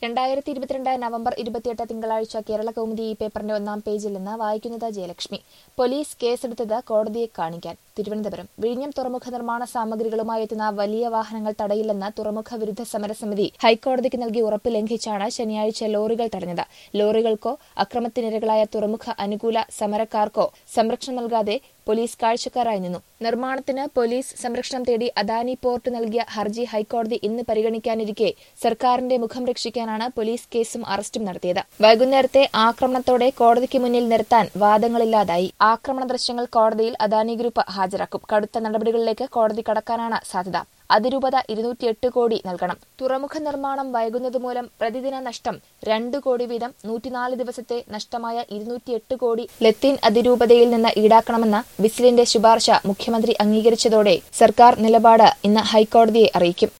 രണ്ടായിരത്തി ഇരുപത്തിരണ്ട് നവംബർ ഇരുപത്തിയെട്ട് തിങ്കളാഴ്ച കേരള കൗമുദി ഈ പേപ്പറിന്റെ ഒന്നാം പേജിൽ നിന്ന് വായിക്കുന്നത് ജയലക്ഷ്മി പോലീസ് കേസെടുത്തത് കോടതിയെ കാണിക്കാൻ തിരുവനന്തപുരം വിഴിഞ്ഞം തുറമുഖ നിർമ്മാണ സാമഗ്രികളുമായി എത്തുന്ന വലിയ വാഹനങ്ങൾ തടയില്ലെന്ന് തുറമുഖ വിരുദ്ധ സമരസമിതി ഹൈക്കോടതിക്ക് നൽകിയ ഉറപ്പ് ലംഘിച്ചാണ് ശനിയാഴ്ച ലോറികൾ തടഞ്ഞത് ലോറികൾക്കോ അക്രമത്തിനിരകളായ തുറമുഖ അനുകൂല സമരക്കാർക്കോ സംരക്ഷണം നൽകാതെ പോലീസ് കാഴ്ചക്കാരായി നിന്നു നിർമ്മാണത്തിന് പോലീസ് സംരക്ഷണം തേടി അദാനി പോർട്ട് നൽകിയ ഹർജി ഹൈക്കോടതി ഇന്ന് പരിഗണിക്കാനിരിക്കെ സർക്കാരിന്റെ മുഖം രക്ഷിക്കാനാണ് പോലീസ് കേസും അറസ്റ്റും നടത്തിയത് വൈകുന്നേരത്തെ ആക്രമണത്തോടെ കോടതിക്ക് മുന്നിൽ നിർത്താൻ വാദങ്ങളില്ലാതായി ആക്രമണ ദൃശ്യങ്ങൾ കോടതിയിൽ അദാനി ഗ്രൂപ്പ് ഹാജരാക്കും കടുത്ത നടപടികളിലേക്ക് കോടതി കടക്കാനാണ് സാധ്യത അതിരൂപത ഇരുന്നൂറ്റിയെട്ട് കോടി നൽകണം തുറമുഖ നിർമ്മാണം വൈകുന്നതുമൂലം പ്രതിദിന നഷ്ടം രണ്ടു കോടി വീതം നൂറ്റിനാല് ദിവസത്തെ നഷ്ടമായ ഇരുന്നൂറ്റിയെട്ട് കോടി ലത്തീൻ അതിരൂപതയിൽ നിന്ന് ഈടാക്കണമെന്ന വിസിലിന്റെ ശുപാർശ മുഖ്യമന്ത്രി അംഗീകരിച്ചതോടെ സർക്കാർ നിലപാട് ഇന്ന് ഹൈക്കോടതിയെ അറിയിക്കും